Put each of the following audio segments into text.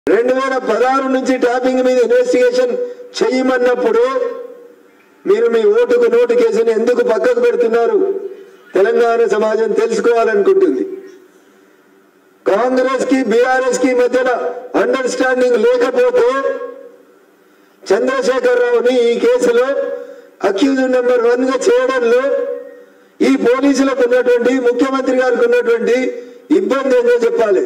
రెండు వేల పదహారు నుంచి ట్యాపింగ్ మీద ఇన్వెస్టిగేషన్ చెయ్యమన్నప్పుడు మీరు మీ ఓటుకు నోటు కేసుని ఎందుకు పక్కకు పెడుతున్నారు తెలంగాణ సమాజం తెలుసుకోవాలనుకుంటుంది కాంగ్రెస్ కి బీఆర్ఎస్ కి మధ్యన అండర్స్టాండింగ్ లేకపోతే చంద్రశేఖర్ రావుని ఈ కేసులో అక్యూజ్ నెంబర్ వన్ గా చేయడంలో ఈ పోలీసులకు ఉన్నటువంటి ముఖ్యమంత్రి గారికి ఉన్నటువంటి ఇబ్బంది ఏంటో చెప్పాలి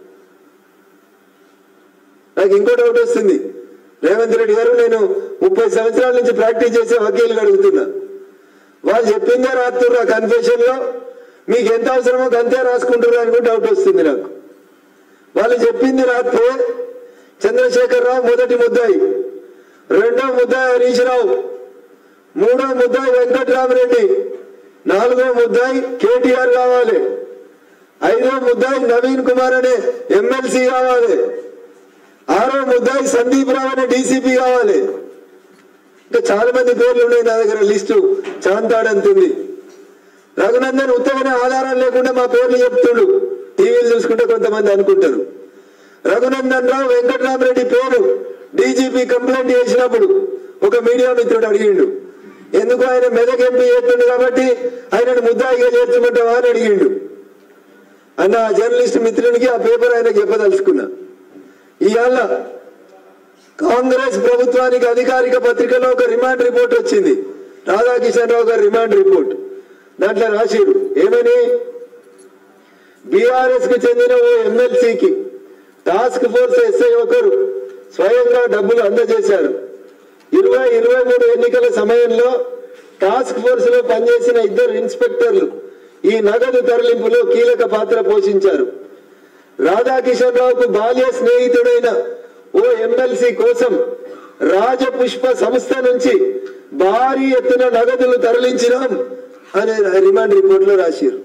నాకు ఇంకో డౌట్ వస్తుంది రేవంత్ రెడ్డి గారు నేను ముప్పై సంవత్సరాల నుంచి ప్రాక్టీస్ చేసే వకీలు అడుగుతున్నా వాళ్ళు చెప్పిందే రాస్తుర్రు ఆ కన్ఫెషన్ లో మీకు ఎంత అవసరమో అంతే రాసుకుంటారు అని కూడా డౌట్ వస్తుంది నాకు వాళ్ళు చెప్పింది రాస్తే చంద్రశేఖర్ రావు మొదటి ముద్దాయి రెండో ముద్దాయి హరీష్ రావు మూడో ముద్దాయి వెంకట్రామరెడ్డి నాలుగో ముద్దాయి కేటీఆర్ కావాలి ఐదో ముద్దాయి నవీన్ కుమార్ అనే ఎమ్మెల్సీ కావాలి ఆరో ముద్దాయి సందీప్ రావు అనే డీసీపీ కావాలి ఇంకా చాలా మంది పేర్లు ఉన్నాయి నా దగ్గర లిస్టు చాంతాడంతుంది రఘునందన్ ఉత్తగానే ఆధారాలు లేకుండా మా పేర్లు చెప్తుడు టీవీలు చూసుకుంటే కొంతమంది అనుకుంటారు రఘునందన్ రావు వెంకటరామరెడ్డి పేరు డీజీపీ కంప్లైంట్ చేసినప్పుడు ఒక మీడియా మిత్రుడు అడిగిండు ఎందుకు ఆయన మెదక్ ఎంపీ చేస్తుండు కాబట్టి ఆయనను ముద్దాయిగా చేర్చమంటావా అని అడిగిండు అన్న ఆ జర్నలిస్ట్ మిత్రునికి ఆ పేపర్ ఆయన చెప్పదలుచుకున్నా ఇవాళ కాంగ్రెస్ ప్రభుత్వానికి అధికారిక పత్రికలో ఒక రిమాండ్ రిపోర్ట్ వచ్చింది రాధాకిషన్ రావు గారి రిమాండ్ రిపోర్ట్ దాంట్లో రాసిరు ఏమని బీఆర్ఎస్ కు చెందిన ఓ ఎమ్మెల్సీకి టాస్క్ ఫోర్స్ ఎస్ఐ ఒకరు స్వయంగా డబ్బులు అందజేశారు ఇరవై ఇరవై మూడు ఎన్నికల సమయంలో టాస్క్ ఫోర్స్ లో పనిచేసిన ఇద్దరు ఇన్స్పెక్టర్లు ఈ నగదు తరలింపులో కీలక పాత్ర పోషించారు రాధాకిషన్ రావుకు బాల్య స్నేహితుడైన ఓ ఎమ్మెల్సీ కోసం రాజపుష్ప సంస్థ నుంచి భారీ ఎత్తున నగదులు తరలించినాం అనే రిమాండ్ రిపోర్ట్ లో రాశారు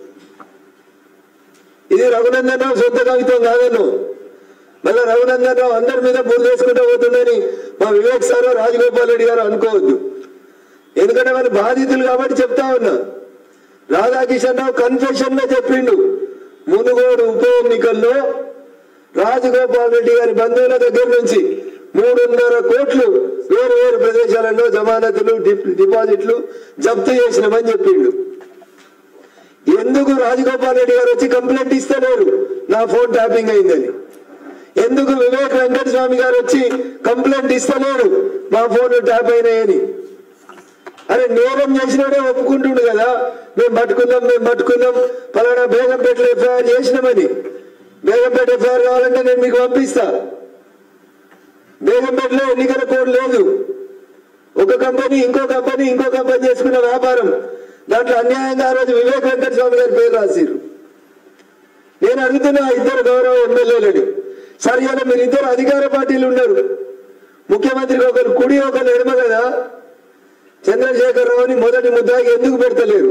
ఇది రఘునందన్ రావు సొంత కవిత్వం కాదను మళ్ళీ రఘునందన్ రావు అందరి మీద బుర్ర వేసుకుంటూ పోతుందని మా వివేక్ సార్ రాజగోపాల్ రెడ్డి గారు అనుకోవద్దు ఎందుకంటే వాళ్ళు బాధితులు కాబట్టి చెప్తా ఉన్నా రాధాకిషన్ రావు కన్ఫెషన్ లో చెప్పిండు మునుగోడు ఉప ఎన్నికల్లో రాజగోపాల్ రెడ్డి గారి బంధువుల దగ్గర నుంచి మూడున్నర కోట్లు వేరు వేరు ప్రదేశాలలో జమానతులు డిప్- డిపాజిట్లు జప్తు చేసినామని చెప్పిండు ఎందుకు రాజగోపాల్ రెడ్డి గారు వచ్చి కంప్లైంట్ ఇస్తలేరు నా ఫోన్ ట్యాపింగ్ అయిందని ఎందుకు వివేక్ వెంకట స్వామి గారు వచ్చి కంప్లైంట్ ఇస్తలేరు మా ఫోన్ ట్యాప్ అయినాయని అరే నేరం చేసినాడే ఒప్పుకుంటుండు కదా మేము పట్టుకుందాం మేము పట్టుకుందాం పలానా బేగంపేటలో ఎఫ్ఐఆర్ చేసినామని బేగంపేట ఎఫ్ఐఆర్ కావాలంటే నేను మీకు పంపిస్తా బేగంపేటలో ఎన్నికల కోడ్ లేదు ఒక కంపెనీ ఇంకో కంపెనీ ఇంకో కంపెనీ చేసుకున్న వ్యాపారం దాంట్లో అన్యాయంగా ఆ రోజు వివేక్ వెంకట స్వామి గారి పేరు రాసిరు నేను అడుగుతున్నా ఆ ఇద్దరు గౌరవ ఎమ్మెల్యేలని సరే ఇలా మీరు ఇద్దరు అధికార పార్టీలు ఉన్నారు ముఖ్యమంత్రికి ఒకరు కుడి ఒకరు ఎడమ కదా చంద్రశేఖర్ రావుని మొదటి ముద్దాకి ఎందుకు పెడతలేరు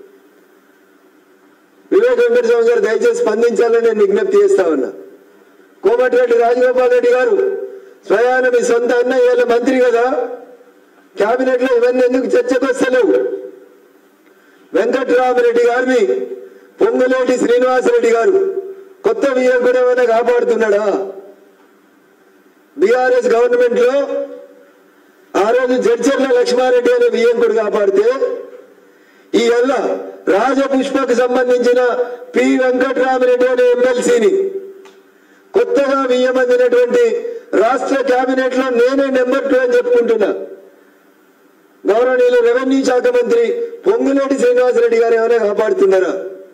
వివేక్ వెంకట స్వామి గారు దయచేసి స్పందించాలని నేను విజ్ఞప్తి చేస్తా ఉన్నా కోమటిరెడ్డి రాజగోపాల్ రెడ్డి గారు స్వయాన మీ సొంత అన్న ఇవాళ మంత్రి కదా కేబినెట్ లో ఇవన్నీ ఎందుకు చర్చకు వస్తలేవు వెంకట్రామరెడ్డి గారిని పొంగులేటి శ్రీనివాసరెడ్డి గారు కొత్త వియ్యం కూడా ఏమైనా కాపాడుతున్నాడా బీఆర్ఎస్ గవర్నమెంట్ లో ఆ రోజు జడ్చర్ల లక్ష్మారెడ్డి అనే వియ్యంకుడు కాపాడితే ఈ ఎల్ల రాజపుష్పకు సంబంధించిన పి వెంకట్రామరెడ్డి అనే ఎమ్మెల్సీని కొత్తగా వియ్యమందినటువంటి రాష్ట్ర కేబినెట్ లో నేనే నెంబర్ టూ అని చెప్పుకుంటున్నా గౌరవనీయులు రెవెన్యూ శాఖ మంత్రి పొంగులేటి శ్రీనివాసరెడ్డి గారు ఏమైనా కాపాడుతున్నారా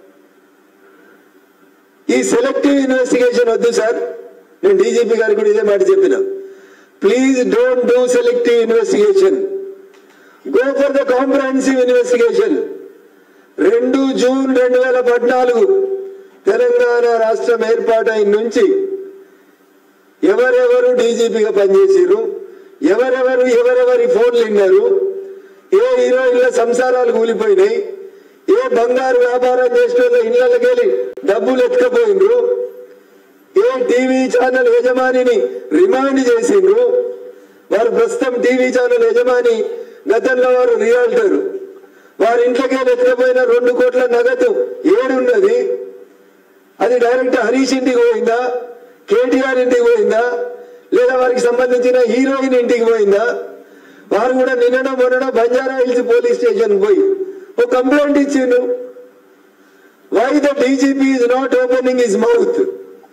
ఈ సెలెక్టివ్ ఇన్వెస్టిగేషన్ వద్దు సార్ నేను డీజీపీ గారికి కూడా ఇదే మాట చెప్పిన please don't do selective investigation go for the comprehensive investigation రెండు జూన్ రెండు వేల పద్నాలుగు తెలంగాణ రాష్ట్రం ఏర్పాటైన నుంచి ఎవరెవరు డీజీపీగా పనిచేసారు ఎవరెవరు ఎవరెవరి ఫోన్లు విన్నారు ఏ హీరోయిన్ల సంసారాలు కూలిపోయినాయి ఏ బంగారు వ్యాపారం చేసిన వాళ్ళ ఇళ్లకి వెళ్ళి డబ్బులు ఎత్తుకపోయిండ్రు ఏ టీవీ ఛానల్ యజమానిని రిమాండ్ చేసిండ్రు వారు ప్రస్తుతం టీవీ ఛానల్ యజమాని గతంలో వారు రియాల్టర్ వారి ఇంట్లోకి వెళ్ళి ఎత్తుకపోయిన రెండు కోట్ల నగదు ఏడున్నది అది డైరెక్ట్ హరీష్ ఇంటికి పోయిందా కేటీఆర్ ఇంటికి పోయిందా లేదా వారికి సంబంధించిన హీరోయిన్ ఇంటికి పోయిందా వారు కూడా నిన్ననో మొన్ననో బంజారా హిల్స్ పోలీస్ స్టేషన్ పోయి ఓ కంప్లైంట్ ఇచ్చిండు why the DGP is not opening his mouth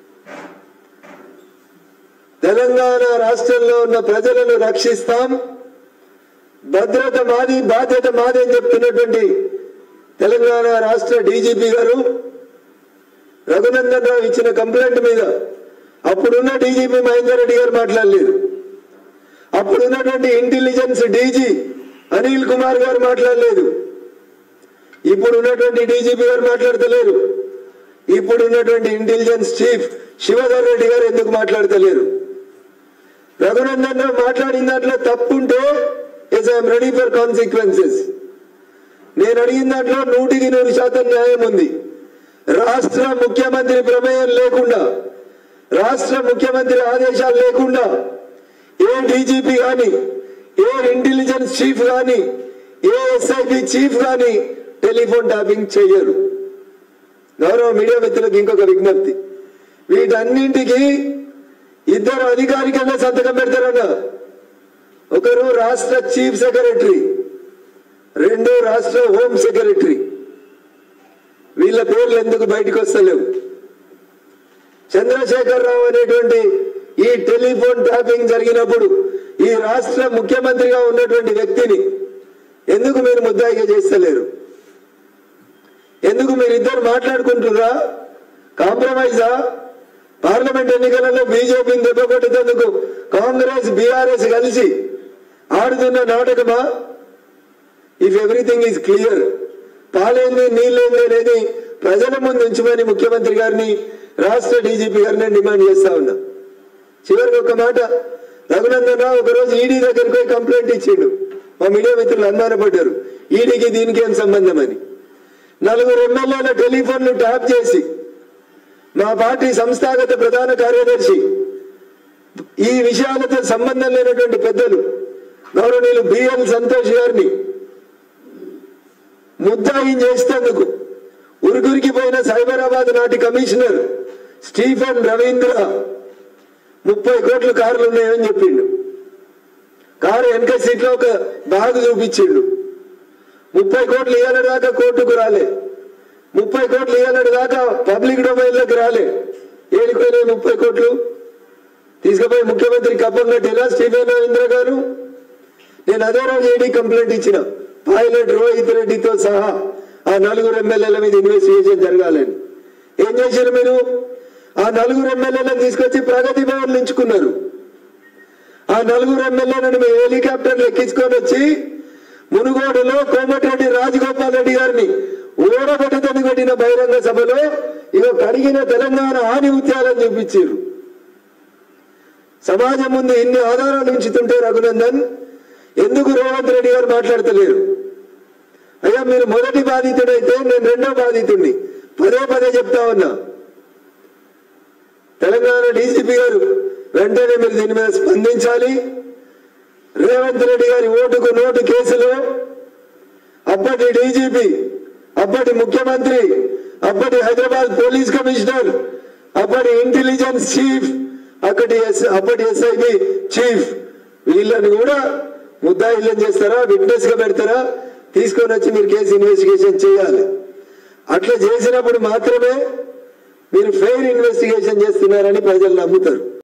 Telangana రాష్ట్రంలో ఉన్న ప్రజలను రక్షిస్తాం భద్రత మాది బాధ్యత మాది అని చెప్తున్నటువంటి తెలంగాణ రాష్ట్ర డీజీపీ గారు రఘునందన్ రావు ఇచ్చిన కంప్లైంట్ మీద అప్పుడున్న డీజీపీ మహేందర్ రెడ్డి గారు మాట్లాడలేదు అప్పుడున్నటువంటి ఇంటెలిజెన్స్ డీజీ అనిల్ కుమార్ గారు మాట్లాడలేదు ఇప్పుడు ఉన్నటువంటి డీజీపీ గారు మాట్లాడతలేరు ఇప్పుడు ఉన్నటువంటి ఇంటెలిజెన్స్ చీఫ్ శివధర్ రెడ్డి గారు ఎందుకు మాట్లాడతలేరు రఘునందన్ రావు మాట్లాడిన దాంట్లో తప్పుంటే yes I'm ready for consequences నేను అడిగిన దాంట్లో నూటికి నూరు శాతం న్యాయం ఉంది రాష్ట్ర ముఖ్యమంత్రి ప్రమేయం లేకుండా రాష్ట్ర ముఖ్యమంత్రి ఆదేశాలు లేకుండా ఏ డీజీపీ కానీ ఏ ఇంటెలిజెన్స్ చీఫ్ కానీ ఏ ఎస్ఐబి చీఫ్ కానీ టెలిఫోన్ ట్యాపింగ్ చేయరు గౌరవ మీడియా మిత్రులకు ఇంకొక విజ్ఞప్తి వీటన్నింటికి ఇద్దరు అధికారికంగా సంతకం పెడతారన్న ఒకరు రాష్ట్ర చీఫ్ సెక్రటరీ రెండు రాష్ట్ర హోమ్ సెక్రటరీ వీళ్ళ పేర్లు ఎందుకు బయటకు వస్తలేవు చంద్రశేఖర్ రావు అనేటువంటి ఈ టెలిఫోన్ ట్యాపింగ్ జరిగినప్పుడు ఈ రాష్ట్ర ముఖ్యమంత్రిగా ఉన్నటువంటి వ్యక్తిని ఎందుకు మీరు ముద్దాయిగా చేస్తలేరు ఎందుకు మీరిద్దరు మాట్లాడుకుంటున్నారా కాంప్రమైజా పార్లమెంట్ ఎన్నికలలో బీజేపీని దెబ్బకొట్టేందుకు కాంగ్రెస్ బీఆర్ఎస్ కలిసి ఆడుతున్న నాటకమా ఇఫ్ ఎవ్రీథింగ్ ఈజ్ క్లియర్ పాలేంది నీళ్ళేంది అనేది ప్రజల ముందు ఉంచమని ముఖ్యమంత్రి గారిని రాష్ట్ర డీజీపీ గారిని డిమాండ్ చేస్తా ఉన్నా చివరికి ఒక మాట రఘునందన్ రావు ఒకరోజు ఈడీ దగ్గరికి పోయి కంప్లైంట్ ఇచ్చిండు మా మీడియా మిత్రులు అనుమానపడ్డారు ఈడీకి దీనికి ఏం సంబంధం అని నలుగురు ఎమ్మెల్యేల టెలిఫోన్లు ట్యాప్ చేసి మా పార్టీ సంస్థాగత ప్రధాన కార్యదర్శి ఈ విషయాలతో సంబంధం లేనటువంటి పెద్దలు గౌరవనీయులు బిఎల్ సంతోష్ గారిని ముద్దాయి చేసేందుకు ఉరుగురికి పోయిన సైబరాబాద్ నాటి కమిషనర్ స్టీఫెన్ రవీంద్ర ముప్పై కోట్ల కార్లు ఉన్నాయని చెప్పిండు కారు వెనక సీట్లో ఒక బ్యాగ్ చూపించిండు ముప్పై కోట్లు ఇవ్వడం దాకా కోర్టుకు రాలే ముప్పై కోట్లు ఇవ్వడం దాకా పబ్లిక్ డొమైన్లోకి రాలే ఏడిపోయినాయి ముప్పై కోట్లు తీసుకుపోయి ముఖ్యమంత్రి కప్పం కట్టినా స్టీఫెన్ రవీంద్ర గారు నేను అదే రోజు ఏడీ కంప్లైంట్ ఇచ్చిన పైలట్ రోహిత్ రెడ్డితో సహా ఆ నలుగురు ఎమ్మెల్యేల మీద ఇన్వెస్టిగేషన్ జరగాలని ఏం చేశారు మీరు ఆ నలుగురు ఎమ్మెల్యేలను తీసుకొచ్చి ప్రగతి భవన్ నించుకున్నారు ఆ నలుగురు ఎమ్మెల్యేలను మీ హెలికాప్టర్లు ఎక్కించుకొని వచ్చి మునుగోడులో కోమటిరెడ్డి రాజగోపాల్ రెడ్డి గారిని ఓడగొట్టదని పెట్టిన బహిరంగ సభలో ఇక కడిగిన తెలంగాణ ఆని ముత్యాలను చూపించారు సమాజం ముందు ఇన్ని ఆధారాలు ఉంచుతుంటే రఘునందన్ ఎందుకు రేవంత్ రెడ్డి గారు మాట్లాడతలేరు అయ్యా మీరు మొదటి బాధితుడైతే నేను రెండో బాధితుడిని పదే పదే చెప్తా ఉన్నా తెలంగాణ డీజీపీ గారు వెంటనే మీరు దీని మీద స్పందించాలి రేవంత్ రెడ్డి గారి ఓటుకు నోటు కేసులో అప్పటి డీజీపీ అప్పటి ముఖ్యమంత్రి అప్పటి హైదరాబాద్ పోలీస్ కమిషనర్ అప్పటి ఇంటెలిజెన్స్ చీఫ్ అక్కడి ఎస్ అప్పటి ఎస్ఐబి చీఫ్ వీళ్ళని కూడా ముద్దాయిల్లం చేస్తారా విట్నెస్ గా పెడతారా తీసుకొని వచ్చి మీరు కేసు ఇన్వెస్టిగేషన్ చేయాలి అట్లా చేసినప్పుడు మాత్రమే మీరు ఫెయిర్ ఇన్వెస్టిగేషన్ చేస్తున్నారని ప్రజలు నమ్ముతారు